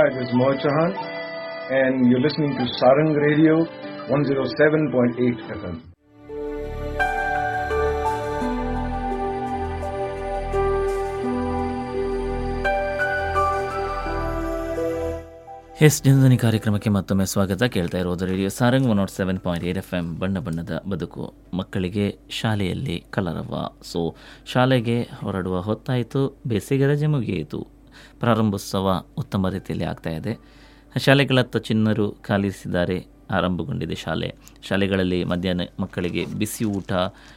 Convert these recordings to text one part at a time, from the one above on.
it is Moy Chahan, and you're listening to Sarang Radio 107.8 FM. ಎಸ್ ಜನಧನಿ ಕಾರ್ಯಕ್ರಮಕ್ಕೆ ಮತ್ತೊಮ್ಮೆ ಸ್ವಾಗತ ಕೇಳ್ತಾ ಇರೋದು radio Sarang one nought seven point eight F M ಬಣ್ಣ ಬಣ್ಣದ ಬದುಕು ಮಕ್ಕಳಿಗೆ ಶಾಲೆಯಲ್ಲಿ ಕಲರವ ಸೊ ಶಾಲೆಗೆ ಹೊರಡುವ ಹೊತ್ತಾಯಿತು ಬೇಸಿಗೆ ರಜೆ ಮುಗಿಯಿತು ಪ್ರಾರಂಭೋತ್ಸವ ಉತ್ತಮ ರೀತಿಯಲ್ಲಿ ಆಗ್ತಾ ಇದೆ ಶಾಲೆಗಳತ್ತ ಚಿನ್ನರು ಖಾಲಿಸಿದ್ದಾರೆ ಆರಂಭಗೊಂಡಿದೆ ಶಾಲೆ ಶಾಲೆಗಳಲ್ಲಿ ಮಧ್ಯಾಹ್ನ ಮಕ್ಕಳಿಗೆ ಬಿಸಿ ಊಟ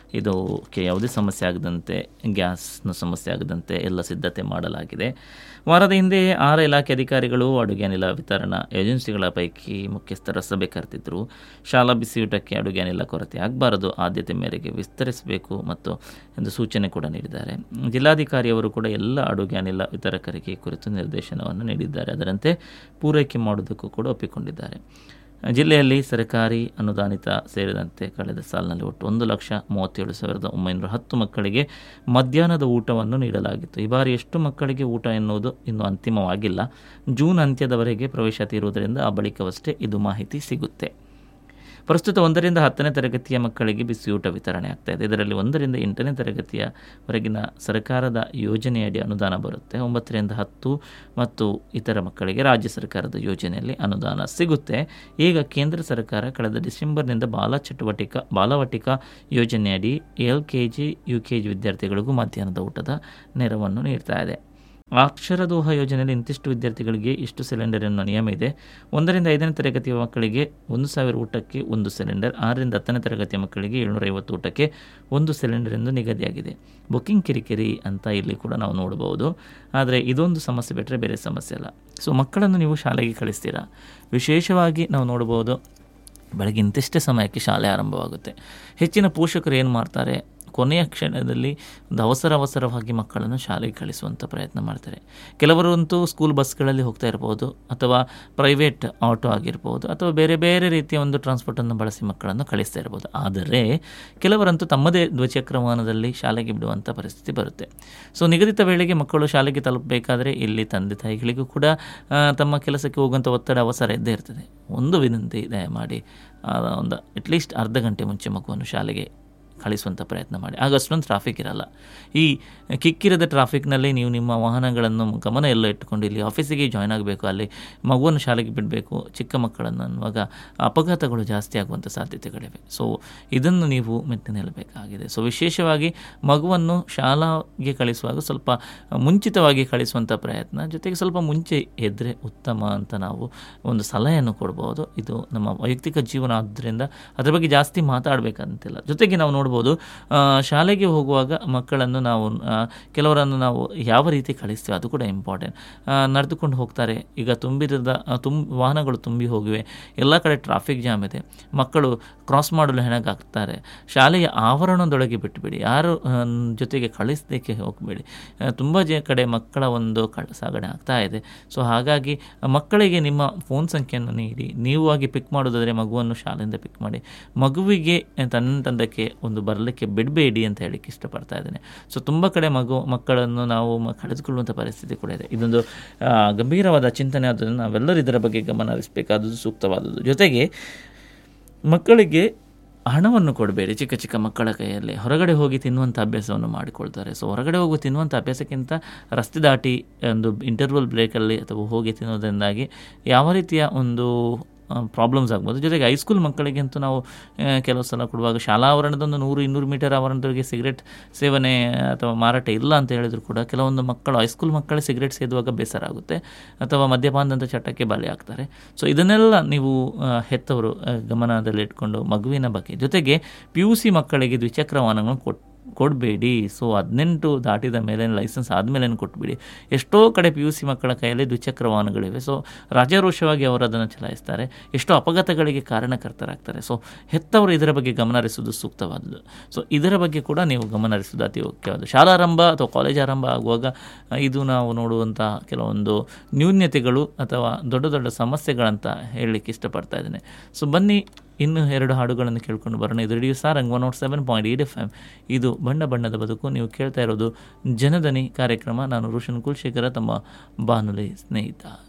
ಇದಕ್ಕೆ ಯಾವುದೇ ಸಮಸ್ಯೆ ಆಗದಂತೆ ಗ್ಯಾಸ್ನ ಸಮಸ್ಯೆ ಆಗದಂತೆ ಎಲ್ಲ ಸಿದ್ಧತೆ ಮಾಡಲಾಗಿದೆ ವಾರದ ಹಿಂದೆ ಆರು ಇಲಾಖೆ ಅಧಿಕಾರಿಗಳು ಅಡುಗೆ ಅನಿಲ ವಿತರಣಾ ಏಜೆನ್ಸಿಗಳ ಪೈಕಿ ಮುಖ್ಯಸ್ಥರ ಸಭೆ ಕರೆದಿದ್ದರು ಶಾಲಾ ಬಿಸಿಯೂಟಕ್ಕೆ ಅಡುಗೆ ಅನಿಲ ಕೊರತೆ ಆಗಬಾರದು ಆದ್ಯತೆ ಮೇರೆಗೆ ವಿಸ್ತರಿಸಬೇಕು ಮತ್ತು ಎಂದು ಸೂಚನೆ ಕೂಡ ನೀಡಿದ್ದಾರೆ ಜಿಲ್ಲಾಧಿಕಾರಿಯವರು ಕೂಡ ಎಲ್ಲ ಅಡುಗೆ ಅನಿಲ ವಿತರಕರಿಗೆ ಈ ಕುರಿತು ನಿರ್ದೇಶನವನ್ನು ನೀಡಿದ್ದಾರೆ ಅದರಂತೆ ಪೂರೈಕೆ ಮಾಡುವುದಕ್ಕೂ ಕೂಡ ಒಪ್ಪಿಕೊಂಡಿದ್ದಾರೆ ಜಿಲ್ಲೆಯಲ್ಲಿ ಸರ್ಕಾರಿ ಅನುದಾನಿತ ಸೇರಿದಂತೆ ಕಳೆದ ಸಾಲಿನಲ್ಲಿ ಒಟ್ಟು ಒಂದು ಲಕ್ಷ ಮೂವತ್ತೇಳು ಸಾವಿರದ ಒಂಬೈನೂರ ಹತ್ತು ಮಕ್ಕಳಿಗೆ ಮಧ್ಯಾಹ್ನದ ಊಟವನ್ನು ನೀಡಲಾಗಿತ್ತು ಈ ಬಾರಿ ಎಷ್ಟು ಮಕ್ಕಳಿಗೆ ಊಟ ಎನ್ನುವುದು ಇನ್ನೂ ಅಂತಿಮವಾಗಿಲ್ಲ ಜೂನ್ ಅಂತ್ಯದವರೆಗೆ ಪ್ರವೇಶಾತಿ ಇರುವುದರಿಂದ ಆ ಬಳಿಕವಷ್ಟೇ ಇದು ಮಾಹಿತಿ ಸಿಗುತ್ತೆ ಪ್ರಸ್ತುತ ಒಂದರಿಂದ ಹತ್ತನೇ ತರಗತಿಯ ಮಕ್ಕಳಿಗೆ ಬಿಸಿಯೂಟ ವಿತರಣೆ ಆಗ್ತಾ ಇದೆ ಇದರಲ್ಲಿ ಒಂದರಿಂದ ಎಂಟನೇ ತರಗತಿಯವರೆಗಿನ ಸರ್ಕಾರದ ಯೋಜನೆಯಡಿ ಅನುದಾನ ಬರುತ್ತೆ ಒಂಬತ್ತರಿಂದ ಹತ್ತು ಮತ್ತು ಇತರ ಮಕ್ಕಳಿಗೆ ರಾಜ್ಯ ಸರ್ಕಾರದ ಯೋಜನೆಯಲ್ಲಿ ಅನುದಾನ ಸಿಗುತ್ತೆ ಈಗ ಕೇಂದ್ರ ಸರ್ಕಾರ ಕಳೆದ ಡಿಸೆಂಬರ್ನಿಂದ ಬಾಲ ಚಟುವಟಿಕಾ ಬಾಲವಟಿಕಾ ಯೋಜನೆಯಡಿ L K G U K G ವಿದ್ಯಾರ್ಥಿಗಳಿಗೂ ಮಧ್ಯಾಹ್ನದ ಊಟದ ನೆರವನ್ನು ನೀಡ್ತಾ ಇದೆ ಅಕ್ಷರದೋಹ ಯೋಜನೆಯಲ್ಲಿ ಇಂತಿಷ್ಟು ವಿದ್ಯಾರ್ಥಿಗಳಿಗೆ ಇಷ್ಟು ಸಿಲಿಂಡರ್ ಎನ್ನುವ ನಿಯಮ ಇದೆ ಒಂದರಿಂದ ಐದನೇ ತರಗತಿಯ ಮಕ್ಕಳಿಗೆ ಒಂದು ಸಾವಿರ ಊಟಕ್ಕೆ ಒಂದು ಸಿಲಿಂಡರ್ ಆರರಿಂದ ಹತ್ತನೇ ತರಗತಿಯ ಮಕ್ಕಳಿಗೆ ಏಳ್ನೂರೈವತ್ತು ಊಟಕ್ಕೆ ಒಂದು ಸಿಲಿಂಡರ್ ಎಂದು ನಿಗದಿಯಾಗಿದೆ ಬುಕ್ಕಿಂಗ್ ಕಿರಿಕಿರಿ ಅಂತ ಇಲ್ಲಿ ಕೂಡ ನಾವು ನೋಡಬಹುದು ಆದರೆ ಇದೊಂದು ಸಮಸ್ಯೆ ಬಿಟ್ಟರೆ ಬೇರೆ ಸಮಸ್ಯೆ ಅಲ್ಲ ಸೊ ಮಕ್ಕಳನ್ನು ನೀವು ಶಾಲೆಗೆ ಕಳಿಸ್ತೀರಾ ವಿಶೇಷವಾಗಿ ನಾವು ನೋಡ್ಬೋದು ಬೆಳಗ್ಗೆ ಇಂತಿಷ್ಟೇ ಸಮಯಕ್ಕೆ ಶಾಲೆ ಆರಂಭವಾಗುತ್ತೆ ಹೆಚ್ಚಿನ ಪೋಷಕರು ಏನು ಮಾಡ್ತಾರೆ ಕೊನೆಯ ಕ್ಷಣದಲ್ಲಿ ಒಂದು ಅವಸರ ಅವಸರವಾಗಿ ಮಕ್ಕಳನ್ನು ಶಾಲೆಗೆ ಕಳಿಸುವಂಥ ಪ್ರಯತ್ನ ಮಾಡ್ತಾರೆ ಕೆಲವರಂತೂ ಸ್ಕೂಲ್ ಬಸ್ಗಳಲ್ಲಿ ಹೋಗ್ತಾ ಇರ್ಬೋದು ಅಥವಾ ಪ್ರೈವೇಟ್ ಆಟೋ ಆಗಿರ್ಬೋದು ಅಥವಾ ಬೇರೆ ಬೇರೆ ರೀತಿಯ ಒಂದು ಟ್ರಾನ್ಸ್ಪೋರ್ಟನ್ನು ಬಳಸಿ ಮಕ್ಕಳನ್ನು ಕಳಿಸ್ತಾ ಇರ್ಬೋದು ಆದರೆ ಕೆಲವರಂತೂ ತಮ್ಮದೇ ದ್ವಿಚಕ್ರ ವಾಹನದಲ್ಲಿ ಶಾಲೆಗೆ ಬಿಡುವಂಥ ಪರಿಸ್ಥಿತಿ ಬರುತ್ತೆ ಸೊ ನಿಗದಿತ ವೇಳೆಗೆ ಮಕ್ಕಳು ಶಾಲೆಗೆ ತಲುಪಬೇಕಾದ್ರೆ ಇಲ್ಲಿ ತಂದೆ ತಾಯಿಗಳಿಗೂ ಕೂಡ ತಮ್ಮ ಕೆಲಸಕ್ಕೆ ಹೋಗುವಂಥ ಒತ್ತಡ ಅವಸರ ಇದ್ದೇ ಇರ್ತದೆ ಒಂದು ವಿನಂತಿ ದಯಮಾಡಿ ಒಂದು ಅಟ್ಲೀಸ್ಟ್ ಅರ್ಧ ಗಂಟೆ ಮುಂಚೆ ಮಗುವನ್ನು ಶಾಲೆಗೆ ಕಳಿಸುವಂಥ ಪ್ರಯತ್ನ ಮಾಡಿ ಆಗ ಅಷ್ಟೊಂದು ಟ್ರಾಫಿಕ್ ಇರಲ್ಲ ಈ ಕಿಕ್ಕಿರದ ಟ್ರಾಫಿಕ್ನಲ್ಲಿ ನೀವು ನಿಮ್ಮ ವಾಹನಗಳನ್ನು ಗಮನ ಎಲ್ಲ ಇಟ್ಟುಕೊಂಡು ಇಲ್ಲಿ ಆಫೀಸಿಗೆ ಜಾಯ್ನ್ ಆಗಬೇಕು ಅಲ್ಲಿ ಮಗುವನ್ನು ಶಾಲೆಗೆ ಬಿಡಬೇಕು ಚಿಕ್ಕ ಮಕ್ಕಳನ್ನು ಅನ್ನುವಾಗ ಅಪಘಾತಗಳು ಜಾಸ್ತಿ ಆಗುವಂಥ ಸಾಧ್ಯತೆಗಳಿವೆ ಸೊ ಇದನ್ನು ನೀವು ಮೆತ್ತಿ ನಿಲ್ಲಬೇಕಾಗಿದೆ ಸೊ ವಿಶೇಷವಾಗಿ ಮಗುವನ್ನು ಶಾಲಾಗೆ ಕಳಿಸುವಾಗ ಸ್ವಲ್ಪ ಮುಂಚಿತವಾಗಿ ಕಳಿಸುವಂಥ ಪ್ರಯತ್ನ ಜೊತೆಗೆ ಸ್ವಲ್ಪ ಮುಂಚೆ ಎದ್ದರೆ ಉತ್ತಮ ಅಂತ ನಾವು ಒಂದು ಸಲಹೆಯನ್ನು ಕೊಡ್ಬೋದು ಇದು ನಮ್ಮ ವೈಯಕ್ತಿಕ ಜೀವನ ಆದ್ದರಿಂದ ಅದ್ರ ಬಗ್ಗೆ ಜಾಸ್ತಿ ಮಾತಾಡಬೇಕಂತಿಲ್ಲ ಜೊತೆಗೆ ನಾವು ನೋಡ್ಬೋದು ಶಾಲೆಗೆ ಹೋಗುವಾಗ ಮಕ್ಕಳನ್ನು ನಾವು ಕೆಲವರನ್ನು ನಾವು ಯಾವ ರೀತಿ ಕಳಿಸ್ತೀವಿ ಅದು ಕೂಡ ಇಂಪಾರ್ಟೆಂಟ್ ನಡೆದುಕೊಂಡು ಹೋಗ್ತಾರೆ ಈಗ ತುಂಬಿರದ ತುಂಬ ವಾಹನಗಳು ತುಂಬಿ ಹೋಗಿವೆ ಎಲ್ಲ ಕಡೆ ಟ್ರಾಫಿಕ್ ಜಾಮ್ ಇದೆ ಮಕ್ಕಳು ಕ್ರಾಸ್ ಮಾಡಲು ಹೆಣಗಾಗ್ತಾರೆ ಶಾಲೆಯ ಆವರಣದೊಳಗೆ ಬಿಟ್ಟುಬಿಡಿ ಯಾರು ಜೊತೆಗೆ ಕಳಿಸಲಿಕ್ಕೆ ಹೋಗಬೇಡಿ ತುಂಬ ಜ ಕಡೆ ಮಕ್ಕಳ ಒಂದು ಕಳ್ಳ ಸಾಗಣೆ ಆಗ್ತಾ ಇದೆ ಸೊ ಹಾಗಾಗಿ ಮಕ್ಕಳಿಗೆ ನಿಮ್ಮ ಫೋನ್ ಸಂಖ್ಯೆಯನ್ನು ನೀಡಿ ನೀವು ಆಗಿ ಪಿಕ್ ಮಾಡೋದಾದರೆ ಮಗುವನ್ನು ಶಾಲೆಯಿಂದ ಪಿಕ್ ಮಾಡಿ ಮಗುವಿಗೆ ತನ್ನ ತಂದಕ್ಕೆ ಒಂದು ಬರಲಿಕ್ಕೆ ಬಿಡಬೇಡಿ ಅಂತ ಹೇಳಲಿಕ್ಕೆ ಇಷ್ಟಪಡ್ತಾ ಇದ್ದೇನೆ ಸೊ ತುಂಬ ಕಡೆ ಮಗು ಮಕ್ಕಳನ್ನು ನಾವು ಕಳೆದುಕೊಳ್ಳುವಂಥ ಪರಿಸ್ಥಿತಿ ಕೂಡ ಇದೆ ಇದೊಂದು ಗಂಭೀರವಾದ ಚಿಂತನೆ ಆದ್ದರಿಂದ ನಾವೆಲ್ಲರೂ ಇದರ ಬಗ್ಗೆ ಗಮನ ಹರಿಸಬೇಕಾದದ್ದು ಸೂಕ್ತವಾದದ್ದು ಜೊತೆಗೆ ಮಕ್ಕಳಿಗೆ ಹಣವನ್ನು ಕೊಡಬೇಡಿ ಚಿಕ್ಕ ಚಿಕ್ಕ ಮಕ್ಕಳ ಕೈಯಲ್ಲಿ ಹೊರಗಡೆ ಹೋಗಿ ತಿನ್ನುವಂಥ ಅಭ್ಯಾಸವನ್ನು ಮಾಡಿಕೊಳ್ತಾರೆ ಸೊ ಹೊರಗಡೆ ಹೋಗಿ ತಿನ್ನುವಂಥ ಅಭ್ಯಾಸಕ್ಕಿಂತ ರಸ್ತೆ ದಾಟಿ ಒಂದು ಇಂಟರ್ವಲ್ ಬ್ರೇಕಲ್ಲಿ ಅಥವಾ ಹೋಗಿ ತಿನ್ನೋದ್ರಿಂದಾಗಿ ಯಾವ ರೀತಿಯ ಒಂದು ಪ್ರಾಬ್ಲಮ್ಸ್ ಆಗ್ಬೋದು ಜೊತೆಗೆ ಹೈಸ್ಕೂಲ್ ಮಕ್ಕಳಿಗಂತೂ ನಾವು ಕೆಲವು ಸಲ ಕೊಡುವಾಗ ಶಾಲಾ ಆವರಣದೊಂದು ನೂರು ಇನ್ನೂರು ಮೀಟರ್ ಆವರಣದವರೆಗೆ ಸಿಗರೆಟ್ ಸೇವನೆ ಅಥವಾ ಮಾರಾಟ ಇಲ್ಲ ಅಂತ ಹೇಳಿದ್ರು ಕೂಡ ಕೆಲವೊಂದು ಮಕ್ಕಳು ಹೈಸ್ಕೂಲ್ ಮಕ್ಕಳೇ ಸಿಗರೆಟ್ ಸೇದುವಾಗ ಬೇಸರ ಆಗುತ್ತೆ ಅಥವಾ ಮದ್ಯಪಾನದಂಥ ಚಟಕ್ಕೆ ಬಲಿ ಆಗ್ತಾರೆ ಸೊ ಇದನ್ನೆಲ್ಲ ನೀವು ಹೆತ್ತವರು ಗಮನದಲ್ಲಿಟ್ಕೊಂಡು ಮಗುವಿನ ಬಗ್ಗೆ ಜೊತೆಗೆ ಪಿ ಯು ಸಿ ಮಕ್ಕಳಿಗೆ ದ್ವಿಚಕ್ರ ವಾಹನಗಳನ್ನು ಕೊಟ್ಟು ಕೊಡಬೇಡಿ ಸೊ ಹದಿನೆಂಟು ದಾಟಿದ ಮೇಲೆ ಲೈಸೆನ್ಸ್ ಆದಮೇಲೆ ಕೊಟ್ಬಿಡಿ ಎಷ್ಟೋ ಕಡೆ ಪಿ ಯು ಸಿ ಮಕ್ಕಳ ಕೈಯಲ್ಲಿ ದ್ವಿಚಕ್ರ ವಾಹನಗಳಿವೆ ಸೊ ರಾಜಾರೋಷವಾಗಿ ಅವರು ಅದನ್ನು ಚಲಾಯಿಸ್ತಾರೆ ಎಷ್ಟೋ ಅಪಘಾತಗಳಿಗೆ ಕಾರಣಕರ್ತರಾಗ್ತಾರೆ ಸೊ ಹೆತ್ತವರು ಇದರ ಬಗ್ಗೆ ಗಮನ ಹರಿಸುವುದು ಸೂಕ್ತವಾದದ್ದು ಸೊ ಇದರ ಬಗ್ಗೆ ಕೂಡ ನೀವು ಗಮನ ಹರಿಸುವುದು ಅತಿ ಮುಖ್ಯವಾದ ಶಾಲಾರಂಭ ಅಥವಾ ಕಾಲೇಜ್ ಆರಂಭ ಆಗುವಾಗ ಇದು ನಾವು ನೋಡುವಂಥ ಕೆಲವೊಂದು ನ್ಯೂನ್ಯತೆಗಳು ಅಥವಾ ದೊಡ್ಡ ದೊಡ್ಡ ಸಮಸ್ಯೆಗಳಂತ ಹೇಳಲಿಕ್ಕೆ ಇಷ್ಟಪಡ್ತಾ ಇದ್ದೇನೆ ಸೊ ಬನ್ನಿ ಇನ್ನು ಎರಡು ಹಾಡುಗಳನ್ನು ಕೇಳ್ಕೊಂಡು ಬರೋಣ ಇದು radio Sarang one nought seven point eight F M ಇದು ಬಣ್ಣ ಬಣ್ಣದ ಬದುಕು ನೀವು ಕೇಳ್ತಾ ಇರೋದು ಜನದನಿ ಕಾರ್ಯಕ್ರಮ ನಾನು ರೋಷನ್ ಕುಲ್ಶೇಖರ ತಮ್ಮ ಬಾನುಲಿ ಸ್ನೇಹಿತ